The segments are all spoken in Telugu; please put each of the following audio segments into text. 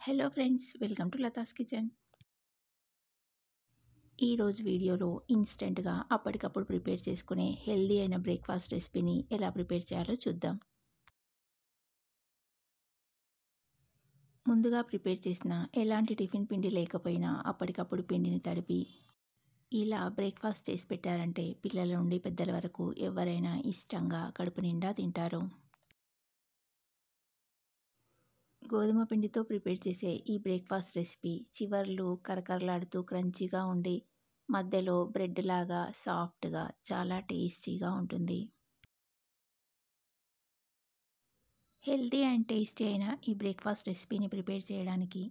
hello friends welcome to Latha's kitchen ఈరోజు వీడియోలో ఇన్స్టెంట్గా అప్పటికప్పుడు ప్రిపేర్ చేసుకునే హెల్దీ అయిన బ్రేక్ఫాస్ట్ రెసిపీని ఎలా ప్రిపేర్ చేయాలో చూద్దాం ముందుగా ప్రిపేర్ చేసిన ఎలాంటి టిఫిన్ పిండి లేకపోయినా అప్పటికప్పుడు పిండిని తడిపి ఇలా బ్రేక్ఫాస్ట్ చేసి పెట్టారంటే పిల్లల నుండి పెద్దల వరకు ఎవరైనా ఇష్టంగా కడుపు నిండా తింటారు గోధుమ పిండితో ప్రిపేర్ చేసే ఈ బ్రేక్ఫాస్ట్ రెసిపీ చివర్లు కరకరలాడుతూ క్రంచీగా ఉండి మధ్యలో బ్రెడ్ లాగా సాఫ్ట్గా చాలా టేస్టీగా ఉంటుంది హెల్తీ అండ్ టేస్టీ అయిన ఈ బ్రేక్ఫాస్ట్ రెసిపీని ప్రిపేర్ చేయడానికి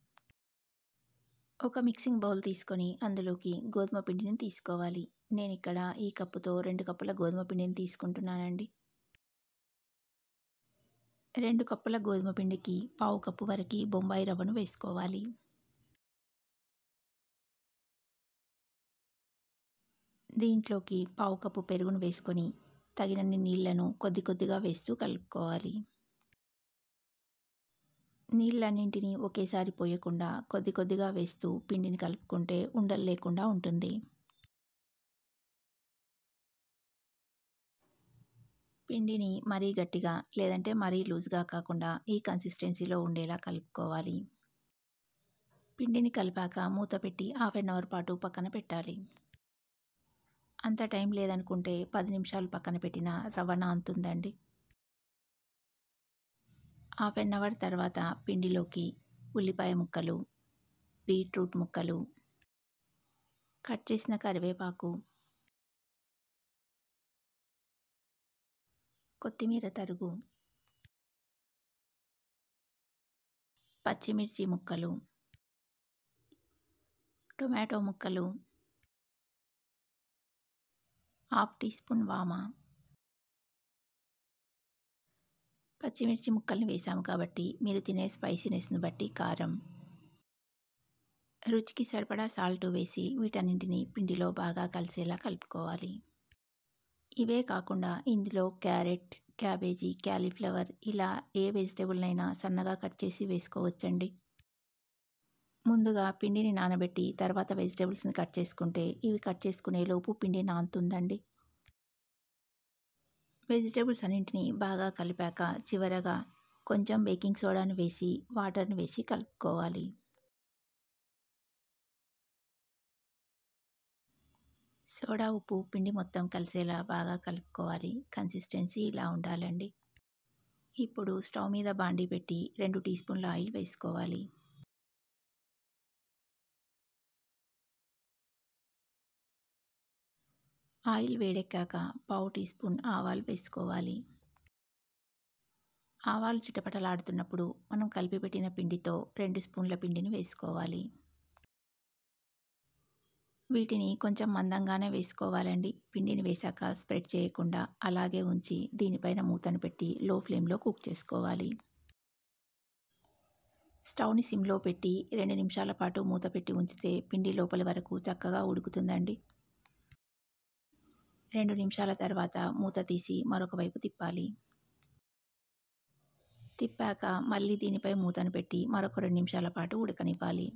ఒక మిక్సింగ్ బౌల్ తీసుకొని అందులోకి గోధుమ పిండిని తీసుకోవాలి నేను ఇక్కడ ఈ కప్పుతో రెండు కప్పుల గోధుమ పిండిని తీసుకుంటున్నానండి రెండు కప్పుల గోధుమ పిండికి పావు కప్పు వరకు బొంబాయి రవ్వను వేసుకోవాలి దీంట్లోకి పావు కప్పు పెరుగును వేసుకొని తగినన్ని నీళ్లను కొద్ది కొద్దిగా వేస్తూ కలుపుకోవాలి నీళ్ళన్నింటినీ ఒకేసారి పోయకుండా కొద్ది కొద్దిగా వేస్తూ పిండిని కలుపుకుంటే ఉండలు లేకుండా ఉంటుంది పిండిని మరీ గట్టిగా లేదంటే మరీ లూజ్గా కాకుండా ఈ కన్సిస్టెన్సీలో ఉండేలా కలుపుకోవాలి పిండిని కలిపాక మూత పెట్టి హాఫ్ అన్ అవర్ పాటు పక్కన పెట్టాలి అంత టైం లేదనుకుంటే పది నిమిషాలు పక్కన పెట్టిన రవ్వ నాంతుందండి హాఫ్ అన్ అవర్ తర్వాత పిండిలోకి ఉల్లిపాయ ముక్కలు బీట్రూట్ ముక్కలు కట్ చేసిన కరివేపాకు కొత్తిమీర తరుగు పచ్చిమిర్చి ముక్కలు టొమాటో ముక్కలు హాఫ్ టీ స్పూన్ వామ పచ్చిమిర్చి ముక్కల్ని వేసాము కాబట్టి మీరు తినే స్పైసీనెస్ని బట్టి కారం రుచికి సరిపడా సాల్ట్ వేసి వీటన్నింటిని పిండిలో బాగా కలిసేలా కలుపుకోవాలి ఇవే కాకుండా ఇందులో క్యారెట్ క్యాబేజీ క్యాలీఫ్లవర్ ఇలా ఏ వెజిటేబుల్నైనా సన్నగా కట్ చేసి వేసుకోవచ్చండి ముందుగా పిండిని నానబెట్టి తర్వాత వెజిటేబుల్స్ని కట్ చేసుకుంటే ఇవి కట్ చేసుకునే లోపు పిండి నానుతుందండి వెజిటేబుల్స్ అన్నింటినీ బాగా కలిపాక చివరగా కొంచెం బేకింగ్ సోడాను వేసి వాటర్ని వేసి కలుపుకోవాలి సోడా ఉప్పు పిండి మొత్తం కలిసేలా బాగా కలుపుకోవాలి కన్సిస్టెన్సీ ఇలా ఉండాలండి ఇప్పుడు స్టవ్ మీద బాండీ పెట్టి రెండు టీ స్పూన్ల ఆయిల్ వేసుకోవాలి ఆయిల్ వేడెక్కాక పావు టీ స్పూన్ ఆవాలు వేసుకోవాలి ఆవాలు చిటపటలాడుతున్నప్పుడు మనం కలిపి పెట్టిన పిండితో రెండు స్పూన్ల పిండిని వేసుకోవాలి వీటిని కొంచెం మందంగానే వేసుకోవాలండి పిండిని వేశాక స్ప్రెడ్ చేయకుండా అలాగే ఉంచి దీనిపైన మూతను పెట్టి లో ఫ్లేమ్లో కుక్ చేసుకోవాలి స్టవ్ని సిమ్లో పెట్టి రెండు నిమిషాల పాటు మూత పెట్టి ఉంచితే పిండి లోపలి వరకు చక్కగా ఉడుకుతుందండి రెండు నిమిషాల తర్వాత మూత తీసి మరొక వైపు తిప్పాలి తిప్పాక మళ్ళీ దీనిపై మూతను పెట్టి మరొక రెండు నిమిషాల పాటు ఉడకనివ్వాలి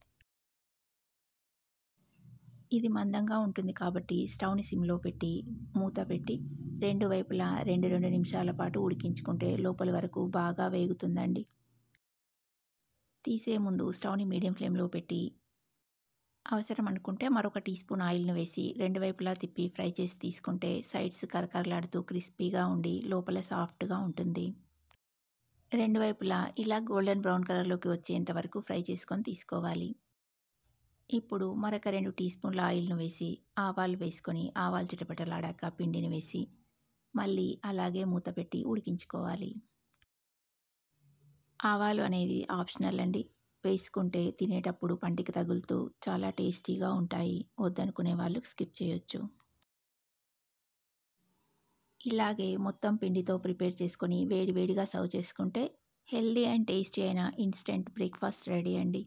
ఇది మందంగా ఉంటుంది కాబట్టి స్టవ్ని సిమ్లో పెట్టి మూత పెట్టి రెండు వైపులా రెండు రెండు నిమిషాల పాటు ఉడికించుకుంటే లోపలి వరకు బాగా వేగుతుందండి తీసే ముందు స్టవ్ని మీడియం ఫ్లేమ్లో పెట్టి అవసరం అనుకుంటే మరొక టీ స్పూన్ ఆయిల్ను వేసి రెండు వైపులా తిప్పి ఫ్రై చేసి తీసుకుంటే సైడ్స్ కరకరలాడుతూ క్రిస్పీగా ఉండి లోపల సాఫ్ట్గా ఉంటుంది రెండు వైపులా ఇలా గోల్డెన్ బ్రౌన్ కలర్లోకి వచ్చేంత వరకు ఫ్రై చేసుకొని తీసుకోవాలి ఇప్పుడు మరొక రెండు టీ స్పూన్ల ఆయిల్ను వేసి ఆవాలు వేసుకొని ఆవాలు చిటపటలాడాక పిండిని వేసి మళ్ళీ అలాగే మూత పెట్టి ఉడికించుకోవాలి ఆవాలు అనేది ఆప్షనల్ అండి వేసుకుంటే తినేటప్పుడు పంటికి తగులుతూ చాలా టేస్టీగా ఉంటాయి వద్దనుకునే వాళ్ళు స్కిప్ చేయొచ్చు ఇలాగే మొత్తం పిండితో ప్రిపేర్ చేసుకొని వేడివేడిగా సర్వ్ చేసుకుంటే హెల్దీ అండ్ టేస్టీ అయిన ఇన్స్టెంట్ బ్రేక్ఫాస్ట్ రెడీ అండి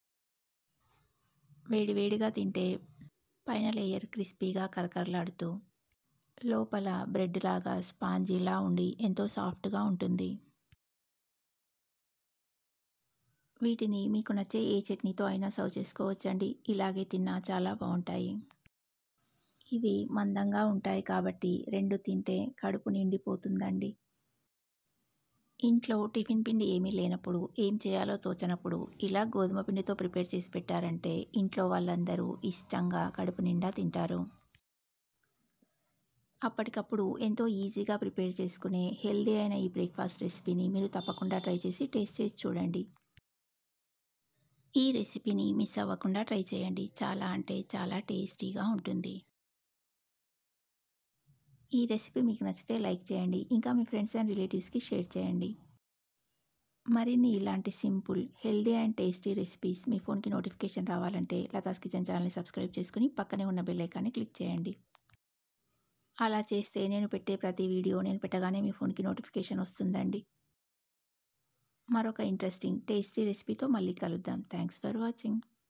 వేడివేడిగా తింటే పైన లేయర్ క్రిస్పీగా కరకరలాడుతూ లోపల బ్రెడ్ లాగా స్పాంజీలా ఉండి ఎంతో సాఫ్ట్గా ఉంటుంది వీటిని మీకు నచ్చే ఏ చట్నీతో అయినా సర్వ్ చేసుకోవచ్చండి ఇలాగే తిన్నా చాలా బాగుంటాయి ఇవి మందంగా ఉంటాయి కాబట్టి రెండు తింటే కడుపు నిండిపోతుందండి ఇంట్లో టిఫిన్ పిండి ఏమీ లేనప్పుడు ఏం చేయాలో తోచనప్పుడు ఇలా గోధుమ పిండితో ప్రిపేర్ చేసి పెట్టారంటే ఇంట్లో వాళ్ళందరూ ఇష్టంగా కడుపు నిండా తింటారు అప్పటికప్పుడు ఎంతో ఈజీగా ప్రిపేర్ చేసుకునే హెల్దీ అయిన ఈ బ్రేక్ఫాస్ట్ రెసిపీని మీరు తప్పకుండా ట్రై చేసి టేస్ట్ చేసి చూడండి ఈ రెసిపీని మిస్ అవ్వకుండా ట్రై చేయండి చాలా అంటే చాలా టేస్టీగా ఉంటుంది ఈ రెసిపీ మీకు నచ్చితే లైక్ చేయండి ఇంకా మీ ఫ్రెండ్స్ అండ్ రిలేటివ్స్కి షేర్ చేయండి మరిన్ని ఇలాంటి simple healthy and tasty recipes మీ ఫోన్కి నోటిఫికేషన్ రావాలంటే లతాస్ కిచెన్ ఛానల్ని సబ్స్క్రైబ్ చేసుకుని పక్కనే ఉన్న బెల్ ఐకాన్ని క్లిక్ చేయండి అలా చేస్తే నేను పెట్టే ప్రతి వీడియో నేను పెట్టగానే మీ ఫోన్కి నోటిఫికేషన్ వస్తుందండి మరొక ఇంట్రెస్టింగ్ టేస్టీ రెసిపీతో మళ్ళీ కలుద్దాం థ్యాంక్స్ ఫర్ వాచింగ్